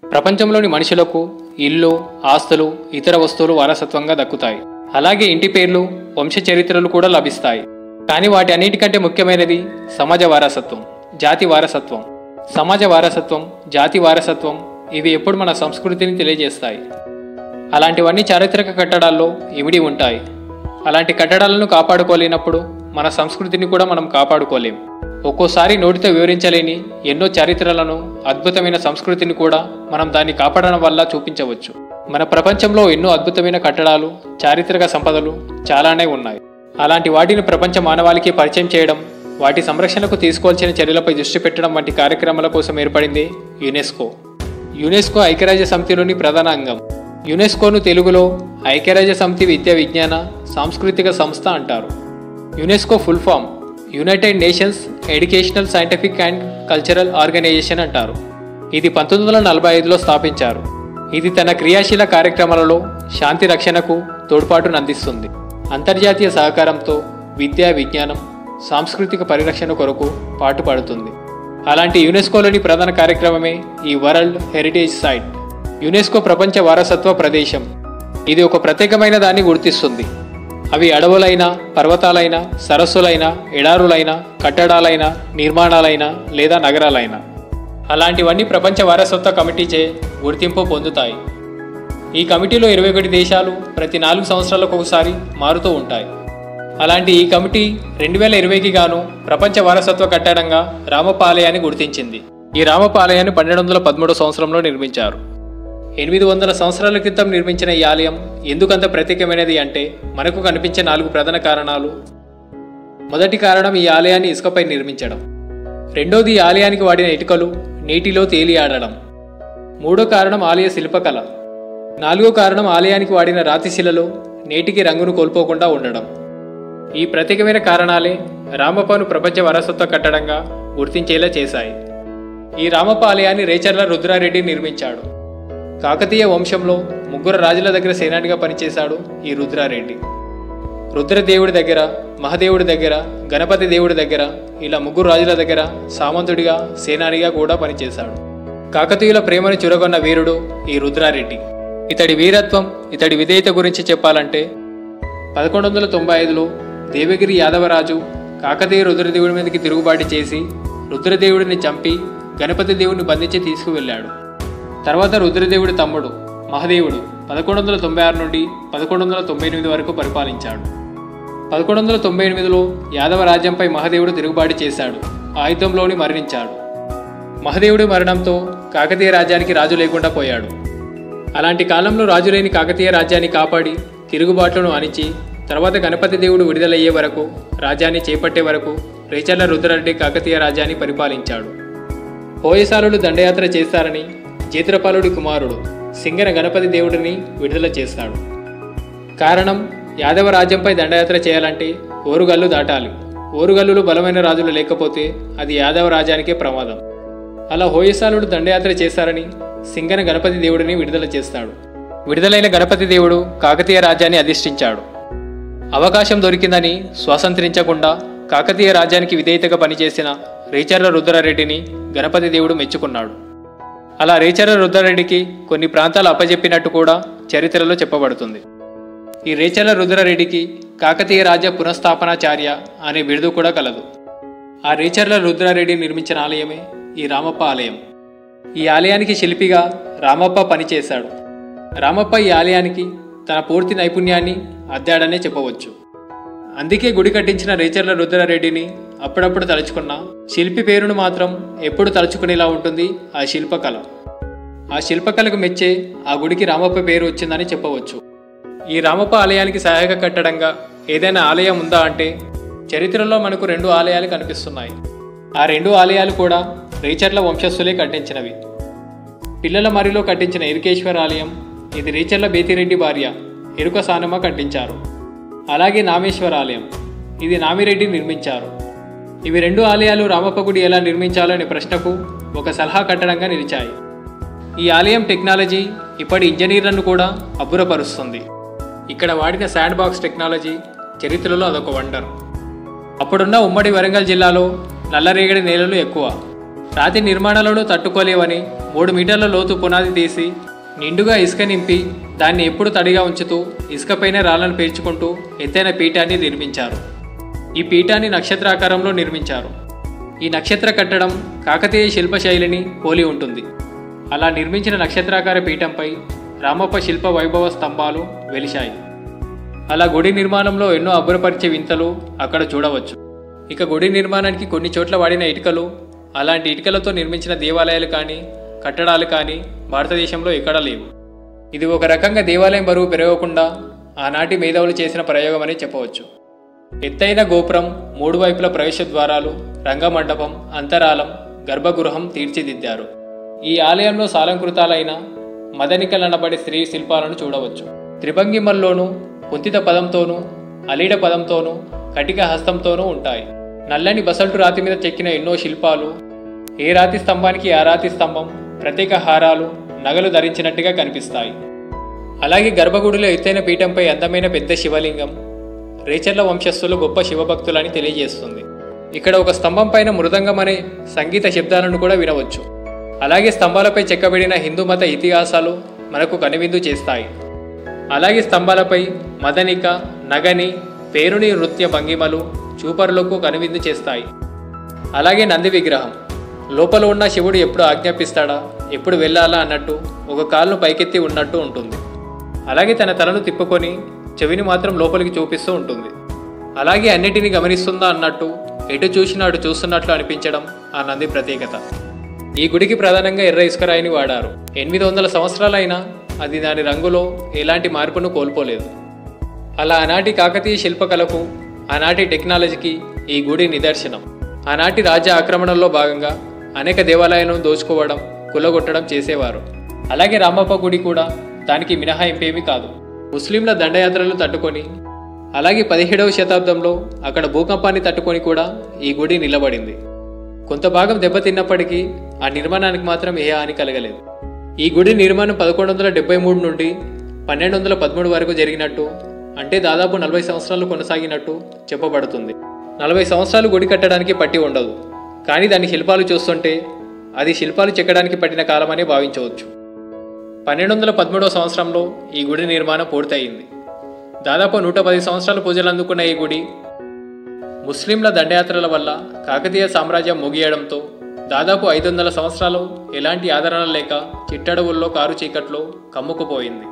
ప్రపంచంలోని మనుషులకు ఇల్లు ఆస్తులు ఇతర వస్తువులు వారసత్వంగా దక్కుతాయి అలాగే ఇంటి పేర్లు వంశ చరిత్రలు కూడా లభిస్తాయి కానీ వాటి అన్నిటికంటే ముఖ్యమైనది సమాజ వారసత్వం జాతి వారసత్వం సమాజ వారసత్వం జాతి వారసత్వం ఇవి ఎప్పుడు మన సంస్కృతిని తెలియజేస్తాయి అలాంటివన్నీ చారిత్రక కట్టడాల్లో ఇమిడి ఉంటాయి అలాంటి కట్టడాలను కాపాడుకోలేనప్పుడు మన సంస్కృతిని కూడా మనం కాపాడుకోలేం ఒక్కోసారి నోటితో వివరించలేని ఎన్నో చరిత్రలను అద్భుతమైన సంస్కృతిని కూడా మనం దాన్ని కాపాడడం వల్ల చూపించవచ్చు మన ప్రపంచంలో ఎన్నో అద్భుతమైన కట్టడాలు చారిత్రక సంపదలు చాలానే ఉన్నాయి అలాంటి వాటిని ప్రపంచ మానవాళికి పరిచయం చేయడం వాటి సంరక్షణకు తీసుకోవాల్సిన చర్యలపై దృష్టి పెట్టడం వంటి కార్యక్రమాల కోసం ఏర్పడింది యునెస్కో యునెస్కో ఐక్యరాజ్య సమితిలోని ప్రధాన అంగం యునెస్కోను తెలుగులో ఐక్యరాజ్య సమితి విద్యా విజ్ఞాన సాంస్కృతిక సంస్థ అంటారు UNESCO full form United Nations Educational Scientific and Cultural Organization అంటారు ఇది పంతొమ్మిది వందల నలభై ఐదులో స్థాపించారు ఇది తన క్రియాశీల కార్యక్రమాలలో శాంతి రక్షణకు తోడ్పాటును అందిస్తుంది అంతర్జాతీయ సహకారంతో విద్యా విజ్ఞానం సాంస్కృతిక పరిరక్షణ కొరకు పాటుపడుతుంది అలాంటి యునెస్కోలోని ప్రధాన కార్యక్రమమే ఈ వరల్డ్ హెరిటేజ్ సైట్ యునెస్కో ప్రపంచ వారసత్వ ప్రదేశం ఇది ఒక ప్రత్యేకమైన దాన్ని గుర్తిస్తుంది అవి అడవులైన పర్వతాలైన సరస్సులైన ఎడారులైన కట్టడాలైన నిర్మాణాలైన లేదా నగరాలైన అలాంటివన్నీ ప్రపంచ వారసత్వ కమిటీచే గుర్తింపు పొందుతాయి ఈ కమిటీలో ఇరవై ఒకటి దేశాలు ప్రతి నాలుగు సంవత్సరాలకు ఒకసారి మారుతూ ఉంటాయి అలాంటి ఈ కమిటీ రెండు వేల ఇరవైకి గాను ప్రపంచ వారసత్వ కట్టడంగా రామప్ప ఆలయాన్ని గుర్తించింది ఈ రామప్ప ఆలయాన్ని పన్నెండు వందల పదమూడో సంవత్సరంలో నిర్మించారు ఎనిమిది వందల సంవత్సరాల క్రితం నిర్మించిన ఈ ఆలయం ఎందుకంత ప్రత్యేకమైనది అంటే మనకు కనిపించే నాలుగు ప్రధాన కారణాలు మొదటి కారణం ఈ ఆలయాన్ని ఇసుకపై నిర్మించడం రెండోది ఈ ఆలయానికి వాడిన ఇటుకలు నీటిలో తేలియాడడం మూడో కారణం ఆలయ శిల్పకళ నాలుగో కారణం ఆలయానికి వాడిన రాతిశిలలో నేటికి రంగును కోల్పోకుండా ఉండడం ఈ ప్రత్యేకమైన కారణాలే రామప్పను ప్రపంచ వారసత్వ కట్టడంగా గుర్తించేలా చేశాయి ఈ రామప్ప ఆలయాన్ని రేచర్ల రుద్రారెడ్డి నిర్మించాడు కాకతీయ వంశంలో ముగ్గురు రాజుల దగ్గర సేనానిగా పనిచేశాడు ఈ రుద్రారెడ్డి రుద్రదేవుడి దగ్గర మహదేవుడి దగ్గర గణపతి దేవుడి దగ్గర ఇలా ముగ్గురు రాజుల దగ్గర సామంతుడిగా సేనానిగా కూడా పనిచేశాడు కాకతీయుల ప్రేమను చురగొన్న వీరుడు ఈ రుద్రారెడ్డి ఇతడి వీరత్వం ఇతడి విధేయత గురించి చెప్పాలంటే పదకొండు వందల తొంభై ఐదులో దేవగిరి యాదవరాజు కాకతీయ రుద్రదేవుడి మీదకి తిరుగుబాటు చేసి రుద్రదేవుడిని చంపి గణపతి దేవుడిని బంధించి తీసుకువెళ్ళాడు తర్వాత రుద్రదేవుడి తమ్ముడు మహదేవుడు పదకొండు వందల తొంభై ఆరు నుండి పదకొండు వందల తొంభై ఎనిమిది వరకు పరిపాలించాడు పదకొండు వందల తొంభై ఎనిమిదిలో యాదవ రాజ్యంపై మహదేవుడు తిరుగుబాటు చేశాడు ఆ యుద్ధంలోని మరణించాడు మహదేవుడి మరణంతో కాకతీయ రాజ్యానికి రాజు లేకుండా పోయాడు అలాంటి కాలంలో రాజు లేని కాకతీయ రాజ్యాన్ని కాపాడి తిరుగుబాట్లను అణిచి తర్వాత గణపతి దేవుడు విడుదలయ్యే వరకు రాజ్యాన్ని చేపట్టే వరకు రేచర్ల రుద్రారెడ్డి కాకతీయ రాజ్యాన్ని పరిపాలించాడు హోయసాలుడు దండయాత్ర చేస్తారని జేత్రపాలుడి కుమారుడు సింగన గణపతి దేవుడిని విడుదల చేస్తాడు కారణం యాదవ రాజ్యంపై దండయాత్ర చేయాలంటే ఓరుగల్లు దాటాలి ఓరుగల్లులు బలమైన రాజులు లేకపోతే అది యాదవ రాజ్యానికే ప్రమాదం అలా హోయసాలుడు దండయాత్ర చేస్తారని సింగన గణపతి దేవుడిని విడుదల చేస్తాడు విడుదలైన గణపతి దేవుడు కాకతీయ రాజ్యాన్ని అధిష్ఠించాడు అవకాశం దొరికిందని స్వాతంత్రించకుండా కాకతీయ రాజ్యానికి విధేయతగా పనిచేసిన రేచర్ల రుద్రారెడ్డిని గణపతి దేవుడు మెచ్చుకున్నాడు అలా రేచర్ల రుద్రారెడ్డికి కొన్ని ప్రాంతాలు అప్పజెప్పినట్టు కూడా చరిత్రలో చెప్పబడుతుంది ఈ రేచర్ల రుద్రారెడ్డికి కాకతీయ రాజ్య పునఃస్థాపనాచార్య అనే బిరుదు కూడా కలదు ఆ రేచర్ల రుద్రారెడ్డి నిర్మించిన ఆలయమే ఈ రామప్ప ఆలయం ఈ ఆలయానికి శిల్పిగా రామప్ప పనిచేశాడు రామప్ప ఈ ఆలయానికి తన పూర్తి నైపుణ్యాన్ని అద్దాడనే చెప్పవచ్చు అందుకే గుడి కట్టించిన రేచర్ల రుద్రారెడ్డిని అప్పుడప్పుడు తలుచుకున్న శిల్పి పేరును మాత్రం ఎప్పుడు తలుచుకునేలా ఉంటుంది ఆ శిల్పకళ ఆ శిల్పకళకు మెచ్చే ఆ గుడికి రామప్ప పేరు వచ్చిందని చెప్పవచ్చు ఈ రామప్ప ఆలయానికి సహాయక కట్టడంగా ఏదైనా ఆలయం ఉందా అంటే చరిత్రలో మనకు రెండు ఆలయాలు కనిపిస్తున్నాయి ఆ రెండు ఆలయాలు కూడా రేచర్ల వంశస్థులే కట్టించినవి పిల్లల మరిలో కట్టించిన ఎరుకేశ్వర ఆలయం ఇది రేచర్ల బేతిరెడ్డి భార్య ఎరుక సానమ్మ కట్టించారు అలాగే నామేశ్వర ఆలయం ఇది నామిరెడ్డి నిర్మించారు ఇవి రెండు ఆలయాలు రామప్ప గుడి ఎలా నిర్మించాలో అనే ప్రశ్నకు ఒక సలహా కట్టడంగా నిలిచాయి ఈ ఆలయం టెక్నాలజీ ఇప్పటి ఇంజనీర్లను కూడా అబ్బురపరుస్తుంది ఇక్కడ వాడిన శాండ్ బాక్స్ టెక్నాలజీ చరిత్రలో అదొక వండర్ అప్పుడున్న ఉమ్మడి వరంగల్ జిల్లాలో నల్లరేగడి నేలలు ఎక్కువ రాతి నిర్మాణాలను తట్టుకోలేవని మూడు మీటర్ల లోతు పునాది తీసి నిండుగా ఇసుక నింపి దాన్ని ఎప్పుడు తడిగా ఉంచుతూ ఇసుకపైన రాళ్లను పేర్చుకుంటూ ఎత్తైన పీఠాన్ని నిర్మించారు ఈ పీఠాన్ని నక్షత్రాకారంలో నిర్మించారు ఈ నక్షత్ర కట్టడం కాకతీయ శిల్పశైలిని పోలి ఉంటుంది అలా నిర్మించిన నక్షత్రాకార పీఠంపై రామప్ప శిల్ప వైభవ స్తంభాలు వెలిశాయి అలా గుడి నిర్మాణంలో ఎన్నో అబ్బురపరిచే వింతలు అక్కడ చూడవచ్చు ఇక గుడి నిర్మాణానికి కొన్ని చోట్ల వాడిన ఇటుకలు అలాంటి ఇటుకలతో నిర్మించిన దేవాలయాలు కానీ కట్టడాలు కానీ భారతదేశంలో ఎక్కడా లేవు ఇది ఒక రకంగా దేవాలయం బరువు పెరగకుండా ఆనాటి మేధావులు చేసిన ప్రయోగమని చెప్పవచ్చు ఎత్తైన గోపురం మూడు వైపుల ప్రవేశ ద్వారాలు రంగమండపం అంతరాలం గర్భగృహం తీర్చిదిద్దారు ఈ ఆలయంలో సాలంకృతాలైన మదనికలనబడే స్త్రీ శిల్పాలను చూడవచ్చు త్రిభంగిమల్లోనూ కుంతిత పదంతోనూ అలీడ పదంతోనూ కటిక హస్తంతోనూ ఉంటాయి నల్లని బసల్టు రాతి మీద చెక్కిన ఎన్నో శిల్పాలు ఏ రాతి స్తంభానికి ఆ రాతి స్తంభం ప్రత్యేక హారాలు నగలు ధరించినట్టుగా కనిపిస్తాయి అలాగే గర్భగుడిలో ఎత్తైన పీఠంపై అందమైన పెద్ద శివలింగం రేచర్ల వంశస్థులు గొప్ప శివభక్తులని తెలియజేస్తుంది ఇక్కడ ఒక స్తంభం పైన మృదంగం అనే సంగీత శబ్దాలను కూడా వినవచ్చు అలాగే స్తంభాలపై చెక్కబడిన హిందూ మత ఇతిహాసాలు మనకు కనువిందు చేస్తాయి అలాగే స్తంభాలపై మదనిక నగని పేరుని నృత్య భంగిమలు చూపరులకు కనువిందు చేస్తాయి అలాగే నంది విగ్రహం లోపల ఉన్న శివుడు ఎప్పుడు ఆజ్ఞాపిస్తాడా ఎప్పుడు వెళ్ళాలా అన్నట్టు ఒక కాలును పైకెత్తి ఉన్నట్టు ఉంటుంది అలాగే తన తలను తిప్పుకొని చెవిని మాత్రం లోపలికి చూపిస్తూ ఉంటుంది అలాగే అన్నిటినీ గమనిస్తుందా అన్నట్టు ఎటు చూసినా అటు చూస్తున్నట్లు అనిపించడం ఆ నంది ప్రత్యేకత ఈ గుడికి ప్రధానంగా ఎర్ర ఇసుకరాయిని వాడారు ఎనిమిది వందల సంవత్సరాలైనా అది దాని రంగులో ఎలాంటి మార్పును కోల్పోలేదు అలా ఆనాటి కాకతీయ శిల్పకళకు ఆనాటి టెక్నాలజీకి ఈ గుడి నిదర్శనం ఆనాటి రాజ్య ఆక్రమణలో భాగంగా అనేక దేవాలయాలను దోచుకోవడం కుల్లగొట్టడం చేసేవారు అలాగే రామప్ప గుడి కూడా దానికి మినహాయింపేమీ కాదు ముస్లింల దండయాత్రలు తట్టుకొని అలాగే పదిహేడవ శతాబ్దంలో అక్కడ భూకంపాన్ని తట్టుకొని కూడా ఈ గుడి నిలబడింది కొంత భాగం దెబ్బతిన్నప్పటికీ ఆ నిర్మాణానికి మాత్రం ఏ హాని కలగలేదు ఈ గుడి నిర్మాణం పదకొండు వందల డెబ్బై మూడు నుండి పన్నెండు వందల పదమూడు వరకు జరిగినట్టు అంటే దాదాపు నలభై సంవత్సరాలు కొనసాగినట్టు చెప్పబడుతుంది నలభై సంవత్సరాలు గుడి కట్టడానికి పట్టి ఉండదు కానీ దాని శిల్పాలు చూస్తుంటే అది శిల్పాలు చెక్కడానికి పట్టిన కాలమని భావించవచ్చు పన్నెండు వందల పదమూడవ సంవత్సరంలో ఈ గుడి నిర్మాణం పూర్తయింది దాదాపు నూట పది సంవత్సరాలు పూజలు అందుకున్న ఈ గుడి ముస్లింల దండయాత్రల వల్ల కాకతీయ సామ్రాజ్యం ముగియడంతో దాదాపు ఐదు వందల సంవత్సరాలు ఎలాంటి ఆదరణ లేక చిట్టడవుల్లో కారు చీకట్లో కమ్ముకుపోయింది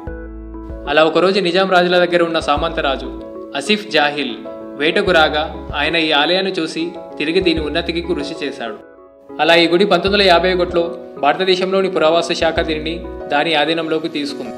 అలా ఒకరోజు నిజాం రాజుల దగ్గర ఉన్న సామంతరాజు అసిఫ్ జాహిల్ వేటకు రాగా ఆయన ఈ ఆలయాన్ని చూసి తిరిగి దీని ఉన్నతికి కృషి చేశాడు అలా ఈ గుడి పంతొమ్మిది వందల యాభై ఒకటిలో భారతదేశంలోని పురావస్తు శాఖ దీనిని దాని ఆధీనంలోకి తీసుకుంది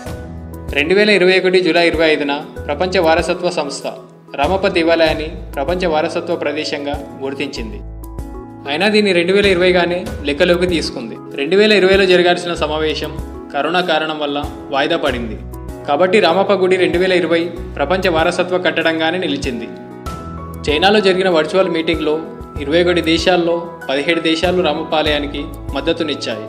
రెండు వేల ఇరవై ఒకటి జూలై ఇరవై ఐదున ప్రపంచ వారసత్వ సంస్థ రామప్ప దేవాలయాన్ని ప్రపంచ వారసత్వ ప్రదేశంగా గుర్తించింది అయినా దీన్ని రెండు వేల ఇరవైగానే లెక్కలోకి తీసుకుంది రెండు వేల ఇరవైలో జరగాల్సిన సమావేశం కరోనా కారణం వల్ల వాయిదా పడింది కాబట్టి రామప్ప గుడి రెండు వేల ఇరవై ప్రపంచ వారసత్వ కట్టడంగానే నిలిచింది చైనాలో జరిగిన వర్చువల్ మీటింగ్లో ఇరవై ఒకటి దేశాల్లో పదిహేడు దేశాలు రామప్ప ఆలయానికి మద్దతునిచ్చాయి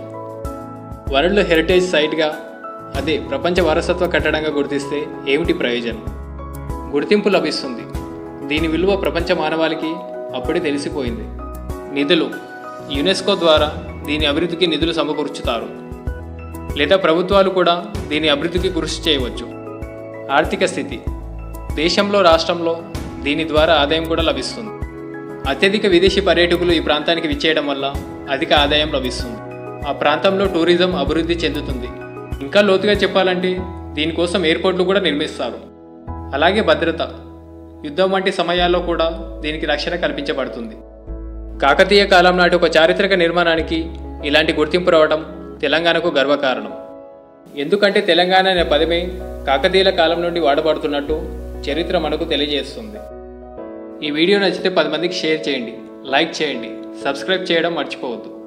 వరల్డ్ హెరిటేజ్ సైట్గా అదే ప్రపంచ వారసత్వ కట్టడంగా గుర్తిస్తే ఏమిటి ప్రయోజనం గుర్తింపు లభిస్తుంది దీని విలువ ప్రపంచ మానవాళికి అప్పుడే తెలిసిపోయింది నిధులు యునెస్కో ద్వారా దీని అభివృద్ధికి నిధులు సమకూర్చుతారు లేదా ప్రభుత్వాలు కూడా దీని అభివృద్ధికి కృషి చేయవచ్చు ఆర్థిక స్థితి దేశంలో రాష్ట్రంలో దీని ద్వారా ఆదాయం కూడా లభిస్తుంది అత్యధిక విదేశీ పర్యాటకులు ఈ ప్రాంతానికి విచ్చేయడం వల్ల అధిక ఆదాయం లభిస్తుంది ఆ ప్రాంతంలో టూరిజం అభివృద్ధి చెందుతుంది ఇంకా లోతుగా చెప్పాలంటే దీనికోసం ఎయిర్పోర్ట్లు కూడా నిర్మిస్తారు అలాగే భద్రత యుద్ధం వంటి సమయాల్లో కూడా దీనికి రక్షణ కల్పించబడుతుంది కాకతీయ కాలం నాటి ఒక చారిత్రక నిర్మాణానికి ఇలాంటి గుర్తింపు రావడం తెలంగాణకు గర్వకారణం ఎందుకంటే తెలంగాణ అనే పదమే కాకతీయుల కాలం నుండి వాడబడుతున్నట్టు చరిత్ర మనకు తెలియజేస్తుంది ఈ వీడియో నచ్చితే పది మందికి షేర్ చేయండి లైక్ చేయండి సబ్స్క్రైబ్ చేయడం మర్చిపోవద్దు